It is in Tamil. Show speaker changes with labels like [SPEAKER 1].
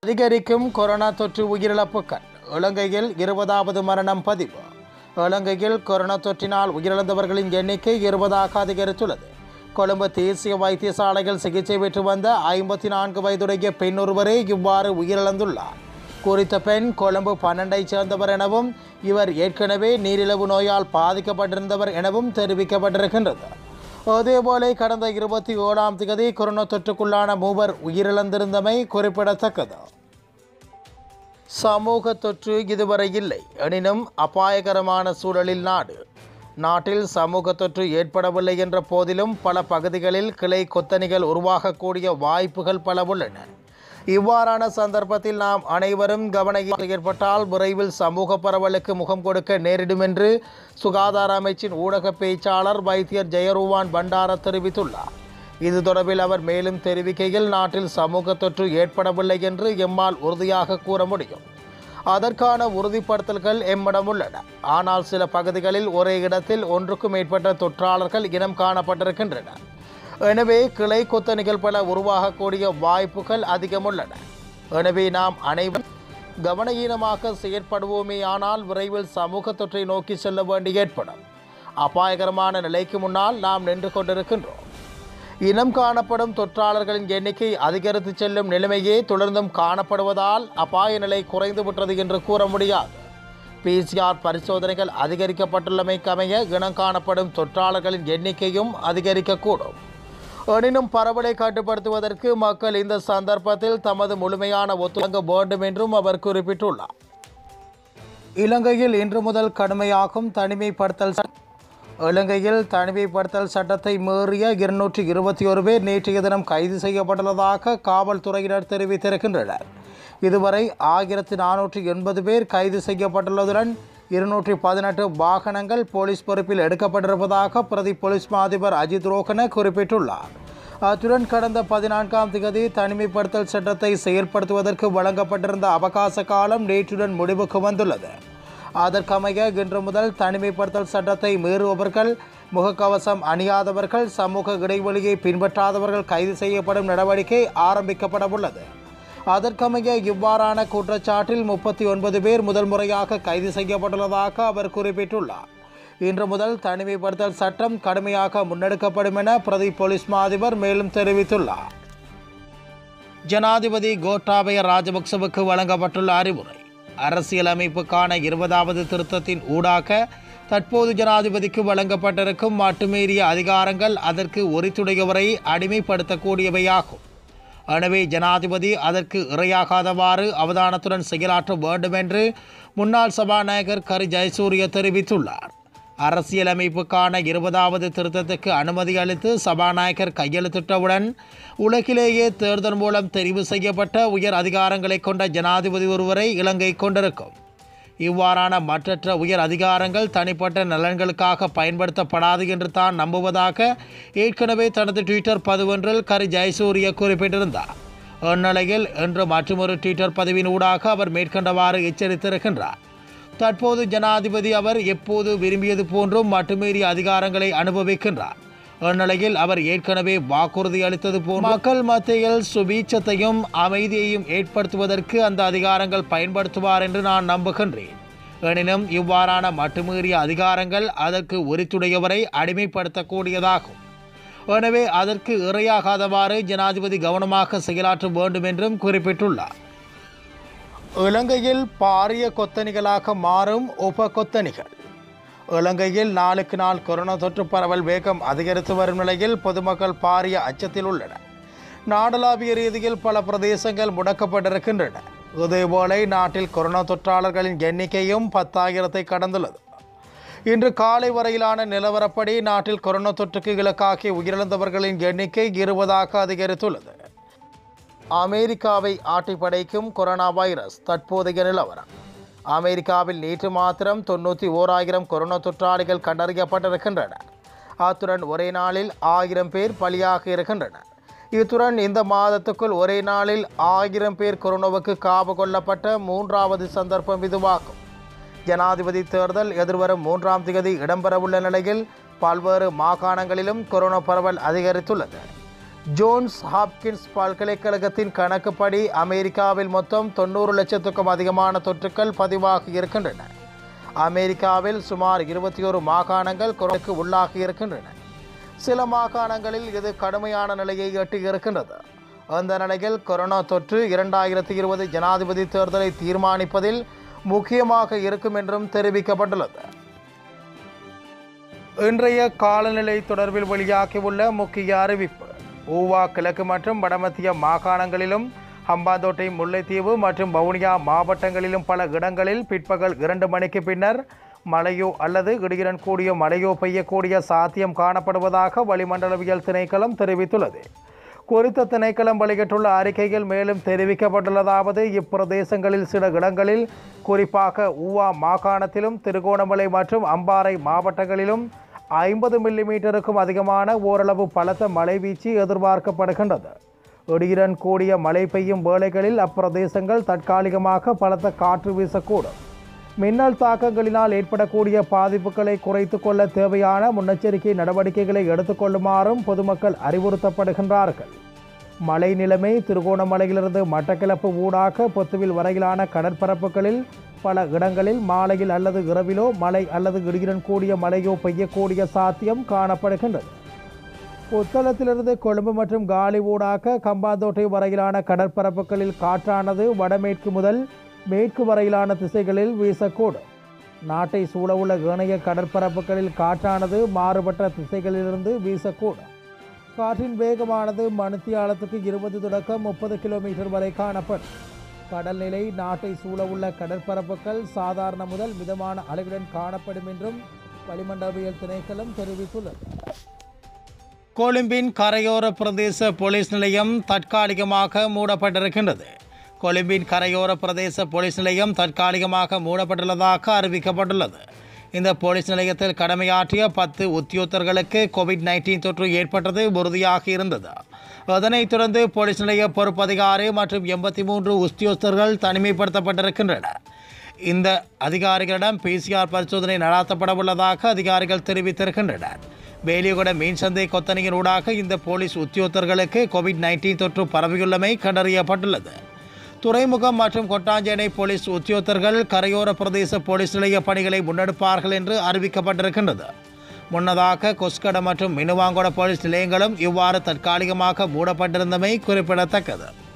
[SPEAKER 1] அதிகரிக்கும் கொரோனா தொற்று உயிரிழப்புகள் இலங்கையில் இருபதாவது மரணம் பதிவு இலங்கையில் கொரோனா தொற்றினால் உயிரிழந்தவர்களின் எண்ணிக்கை இருபதாக அதிகரித்துள்ளது கொழும்பு தேசிய வைத்தியசாலையில் சிகிச்சை பெற்று வந்த ஐம்பத்தி நான்கு வயதுடைய பெண் ஒருவரே இவ்வாறு உயிரிழந்துள்ளார் குறித்த பெண் கொழும்பு பன்னெண்டைச் சேர்ந்தவர் எனவும் இவர் ஏற்கனவே நீரிழிவு நோயால் பாதிக்கப்பட்டிருந்தவர் எனவும் தெரிவிக்கப்பட்டிருக்கின்றது அதேபோல கடந்த இருபத்தி ஏழாம் தேதி கொரோனா தொற்றுக்குள்ளான மூவர் உயிரிழந்திருந்தமை குறிப்பிடத்தக்கது சமூக தொற்று இதுவரை இல்லை எனினும் அபாயகரமான சூழலில் நாடு நாட்டில் சமூக தொற்று ஏற்படவில்லை என்ற போதிலும் பல பகுதிகளில் கிளை கொத்தணிகள் உருவாகக்கூடிய வாய்ப்புகள் பல உள்ளன இவ்வாறான சந்தர்ப்பத்தில் நாம் அனைவரும் கவன ஏற்பட்டால் விரைவில் சமூக பரவலுக்கு முகம் கொடுக்க நேரிடும் என்று சுகாதார அமைச்சின் ஊடக பேச்சாளர் வைத்தியர் ஜெயரூவான் பண்டார தெரிவித்துள்ளார் இது தொடர்பில் அவர் மேலும் தெரிவிக்கையில் நாட்டில் சமூக தொற்று ஏற்படவில்லை என்று எம்மால் உறுதியாக கூற முடியும் அதற்கான உறுதிப்படுத்தல்கள் எம்மிடம் உள்ளன ஆனால் சில பகுதிகளில் ஒரே இடத்தில் ஒன்றுக்கும் மேற்பட்ட தொற்றாளர்கள் இனம் காணப்பட்டிருக்கின்றன எனவே கிளை கொத்தணிகள் பல உருவாகக்கூடிய வாய்ப்புகள் அதிகம் உள்ளன எனவே நாம் அனைவரும் கவனஹீனமாக செயற்படுவோமே ஆனால் விரைவில் சமூக தொற்றை நோக்கி செல்ல வேண்டி ஏற்படும் அபாயகரமான நிலைக்கு முன்னால் நாம் நின்று கொண்டிருக்கின்றோம் இனம் காணப்படும் தொற்றாளர்களின் எண்ணிக்கை அதிகரித்து செல்லும் நிலைமையே தொடர்ந்தும் காணப்படுவதால் அபாய நிலை குறைந்து விட்டது என்று கூற முடியாது பிசிஆர் பரிசோதனைகள் அதிகரிக்கப்பட்டுள்ளமைக்கமைய இனம் காணப்படும் தொற்றாளர்களின் எண்ணிக்கையும் அதிகரிக்கக்கூடும் எனினும் பரவலை கட்டுப்படுத்துவதற்கு மக்கள் இந்த சந்தர்ப்பத்தில் தமது முழுமையான ஒத்துழைக்க வேண்டும் என்றும் அவர் குறிப்பிட்டுள்ளார் இலங்கையில் இன்று முதல் கடுமையாகும் தனிமைப்படுத்தல் சட்டம் இலங்கையில் தனிமைப்படுத்தல் சட்டத்தை மீறிய இருநூற்றி இருபத்தி ஒரு பேர் நேற்றைய தினம் கைது செய்யப்பட்டுள்ளதாக காவல்துறையினர் தெரிவித்திருக்கின்றனர் இதுவரை ஆயிரத்தி நானூற்றி எண்பது பேர் கைது செய்யப்பட்டுள்ளதுடன் இருநூற்றி பதினெட்டு வாகனங்கள் போலீஸ் பொறுப்பில் எடுக்கப்பட்டிருப்பதாக பிரதி போலீஸ் மா அதிபர் அஜித் ரோகன குறிப்பிட்டுள்ளார் அத்துடன் கடந்த பதினான்காம் திகதி தனிமைப்படுத்தல் சட்டத்தை செயல்படுத்துவதற்கு வழங்கப்பட்டிருந்த அவகாச காலம் நேற்றுடன் முடிவுக்கு வந்துள்ளது அதற்கமைய இன்று முதல் தனிமைப்படுத்தல் சட்டத்தை மீறுபவர்கள் முகக்கவசம் அணியாதவர்கள் சமூக இடைவெளியை பின்பற்றாதவர்கள் கைது செய்யப்படும் நடவடிக்கை ஆரம்பிக்கப்பட உள்ளது அதற்கமைய இவ்வாறான குற்றச்சாட்டில் முப்பத்தி ஒன்பது பேர் முதல் முறையாக கைது செய்யப்பட்டுள்ளதாக அவர் குறிப்பிட்டுள்ளார் இன்று முதல் தனிமைப்படுத்தல் சட்டம் கடுமையாக முன்னெடுக்கப்படும் என பிரதி போலீஸ் மா அதிபர் மேலும் தெரிவித்துள்ளார் ஜனாதிபதி கோட்டாபய ராஜபக்சவுக்கு வழங்கப்பட்டுள்ள அறிவுரை அரசியலமைப்புக்கான இருபதாவது திருத்தத்தின் ஊடாக தற்போது ஜனாதிபதிக்கு வழங்கப்பட்டிருக்கும் மட்டுமீறிய அதிகாரங்கள் அதற்கு ஒரித்துடையவரை அடிமைப்படுத்தக்கூடியவையாகும் எனவே ஜனாதிபதி அதற்கு இரையாகாதவாறு அவதானத்துடன் செயலாற்ற வேண்டும் என்று முன்னாள் சபாநாயகர் கரு ஜெயசூரிய தெரிவித்துள்ளார் அரசியலமைப்புக்கான இருபதாவது திருத்தத்துக்கு அனுமதி அளித்து சபாநாயகர் கையெழுத்திட்டவுடன் உலகிலேயே தேர்தல் மூலம் தெரிவு செய்யப்பட்ட உயர் அதிகாரங்களை கொண்ட ஜனாதிபதி ஒருவரை இலங்கை கொண்டிருக்கும் இவ்வாறான மற்றற்ற உயர் அதிகாரங்கள் தனிப்பட்ட நலன்களுக்காக பயன்படுத்தப்படாது என்று தான் நம்புவதாக ஏற்கனவே தனது ட்விட்டர் பதிவொன்றில் கரு ஜெயசூரிய குறிப்பிட்டிருந்தார் இந்நிலையில் இன்று மற்றொரு ட்விட்டர் பதிவின் ஊடாக அவர் மேற்கண்டவாறு எச்சரித்திருக்கின்றார் தற்போது ஜனாதிபதி அவர் எப்போது விரும்பியது போன்றும் மட்டுமீறிய அதிகாரங்களை அனுபவிக்கின்றார் இந்நிலையில் அவர் ஏற்கனவே வாக்குறுதி அளித்தது போல் மக்கள் மத்தியில் சுபீட்சத்தையும் அமைதியையும் ஏற்படுத்துவதற்கு அந்த அதிகாரங்கள் பயன்படுத்துவார் என்று நான் நம்புகின்றேன் எனினும் இவ்வாறான மட்டுமீறிய அதிகாரங்கள் அதற்கு உரித்துடையவரை அடிமைப்படுத்தக்கூடியதாகும் எனவே அதற்கு இரையாகாதவாறு ஜனாதிபதி கவனமாக செயலாற்ற வேண்டும் என்றும் குறிப்பிட்டுள்ளார் இலங்கையில் பாரிய கொத்தணிகளாக மாறும் உப கொத்தணிகள் இலங்கையில் நாளுக்கு நாள் கொரோனா தொற்று பரவல் வேகம் அதிகரித்து வரும் நிலையில் பொதுமக்கள் பாரிய அச்சத்தில் உள்ளனர் நாடளாவிய ரீதியில் பல பிரதேசங்கள் முடக்கப்பட்டிருக்கின்றன இதேபோல நாட்டில் கொரோனா தொற்றாளர்களின் எண்ணிக்கையும் பத்தாயிரத்தை கடந்துள்ளது இன்று காலை வரையிலான நிலவரப்படி நாட்டில் கொரோனா தொற்றுக்கு இலக்காகி உயிரிழந்தவர்களின் எண்ணிக்கை இருபதாக அதிகரித்துள்ளது அமெரிக்காவை ஆட்டி படைக்கும் கொரோனா வைரஸ் தற்போதைய நிலவரம் அமெரிக்காவில் நேற்று மாத்திரம் தொண்ணூற்றி ஓராயிரம் கொரோனா தொற்றாளிகள் கண்டறியப்பட்டிருக்கின்றனர் அத்துடன் ஒரே நாளில் ஆயிரம் பேர் பலியாக இருக்கின்றனர் இத்துடன் இந்த மாதத்துக்குள் ஒரே நாளில் ஆயிரம் பேர் கொரோனாவுக்கு காவு கொள்ளப்பட்ட மூன்றாவது சந்தர்ப்பம் இதுவாகும் ஜனாதிபதி தேர்தல் எதிர்வரும் மூன்றாம் தேதி இடம்பெறவுள்ள நிலையில் பல்வேறு மாகாணங்களிலும் கொரோனா பரவல் அதிகரித்துள்ளது ஜோன்ஸ் ஹாப்கின்ஸ் பல்கலைக்கழகத்தின் கணக்குப்படி அமெரிக்காவில் மொத்தம் தொண்ணூறு லட்சத்துக்கும் அதிகமான தொற்றுக்கள் பதிவாகி இருக்கின்றன அமெரிக்காவில் சுமார் இருபத்தி ஒரு மாகாணங்கள் கொரோனாவுக்கு உள்ளாகி இருக்கின்றன சில மாகாணங்களில் இது கடுமையான நிலையை எட்டியிருக்கின்றது அந்த நிலையில் கொரோனா தொற்று இரண்டாயிரத்தி இருபது ஜனாதிபதி தேர்தலை தீர்மானிப்பதில் முக்கியமாக இருக்கும் என்றும் தெரிவிக்கப்பட்டுள்ளது இன்றைய காலநிலை தொடர்பில் வெளியாகியுள்ள முக்கிய அறிவிப்பு ஊவா கிழக்கு மற்றும் வடமத்திய மாகாணங்களிலும் ஹம்பாந்தோட்டை முல்லைத்தீவு மற்றும் வவுனியா மாவட்டங்களிலும் பல இடங்களில் பிற்பகல் இரண்டு மணிக்கு பின்னர் மழையோ அல்லது இடியுடன் கூடிய மழையோ பெய்யக்கூடிய சாத்தியம் காணப்படுவதாக வளிமண்டலவியல் திணைக்களம் தெரிவித்துள்ளது குறித்த திணைக்களம் வெளியிட்டுள்ள அறிக்கையில் மேலும் தெரிவிக்கப்பட்டுள்ளதாவது இப்பிரதேசங்களில் சில இடங்களில் குறிப்பாக ஊவா மாகாணத்திலும் திருகோணமலை மற்றும் அம்பாறை மாவட்டங்களிலும் ஐம்பது மில்லிமீட்டருக்கும் அதிகமான ஓரளவு பலத்த மழை வீச்சு எதிர்பார்க்கப்படுகின்றது இடியுடன் கூடிய மழை பெய்யும் வேளைகளில் அப்பிரதேசங்கள் தற்காலிகமாக பலத்த காற்று வீசக்கூடும் மின்னல் தாக்கங்களினால் ஏற்படக்கூடிய பாதிப்புகளை குறைத்து கொள்ள தேவையான முன்னெச்சரிக்கை நடவடிக்கைகளை எடுத்துக்கொள்ளுமாறும் பொதுமக்கள் அறிவுறுத்தப்படுகின்றார்கள் மழை நிலைமை திருகோணமலையிலிருந்து மட்டக்கிளப்பு ஊடாக பொத்துவில் வரையிலான கடற்பரப்புகளில் பல இடங்களில் மாலையில் அல்லது இரவிலோ மழை அல்லது இடியுடன் கூடிய மழையோ பெய்யக்கூடிய சாத்தியம் காணப்படுகின்றது புத்தளத்திலிருந்து கொழும்பு மற்றும் காலி ஊடாக கம்பாந்தோட்டை வரையிலான கடற்பரப்புகளில் காற்றானது வடமேற்கு முதல் மேற்கு வரையிலான திசைகளில் வீசக்கூடும் நாட்டை சூழவுள்ள ஏனைய கடற்பரப்புகளில் காற்றானது மாறுபட்ட திசைகளிலிருந்து வீசக்கூடும் காற்றின் வேகமானது மணித்தியாலத்துக்கு இருபது தொடக்கம் முப்பது கிலோமீட்டர் வரை காணப்படும் கடல் நிலை நாட்டை சூழவுள்ள கடற்பரப்புகள் சாதாரண முதல் மிதமான அளவுடன் காணப்படும் என்றும் வளிமண்டலவியல் திணைக்களம் தெரிவித்துள்ளது கொழும்பின் கரையோர பிரதேச போலீஸ் நிலையம் தற்காலிகமாக மூடப்பட்டிருக்கின்றது கொழும்பின் கரையோர பிரதேச போலீஸ் நிலையம் தற்காலிகமாக மூடப்பட்டுள்ளதாக அறிவிக்கப்பட்டுள்ளது இந்த போலீஸ் நிலையத்தில் கடமையாற்றிய பத்து உத்தியோகத்தர்களுக்கு கோவிட் நைன்டீன் தொற்று ஏற்பட்டது உறுதியாக இருந்தது அதனைத் தொடர்ந்து போலீஸ் நிலைய பொறுப்பதிகாரி மற்றும் எண்பத்தி மூன்று உத்தியோகஸ்தர்கள் தனிமைப்படுத்தப்பட்டிருக்கின்றனர் இந்த அதிகாரிகளிடம் பிசிஆர் பரிசோதனை நடாத்தப்பட உள்ளதாக அதிகாரிகள் தெரிவித்திருக்கின்றனர் வேலியகுட மீன் சந்தை கொத்தனையின் ஊடாக இந்த போலீஸ் உத்தியோகத்தர்களுக்கு கோவிட் நைன்டீன் தொற்று பரவியுள்ளமை கண்டறியப்பட்டுள்ளது துறைமுகம் மற்றும் கொட்டாஞ்சேனை போலீஸ் உத்தியோகத்தர்கள் கரையோர பிரதேச போலீஸ் நிலைய பணிகளை முன்னெடுப்பார்கள் என்று அறிவிக்கப்பட்டிருக்கின்றது முன்னதாக கொஸ்கட மற்றும் மினுவாங்கொட போலீஸ் நிலையங்களும் இவ்வாறு தற்காலிகமாக மூடப்பட்டிருந்தமை குறிப்பிடத்தக்கது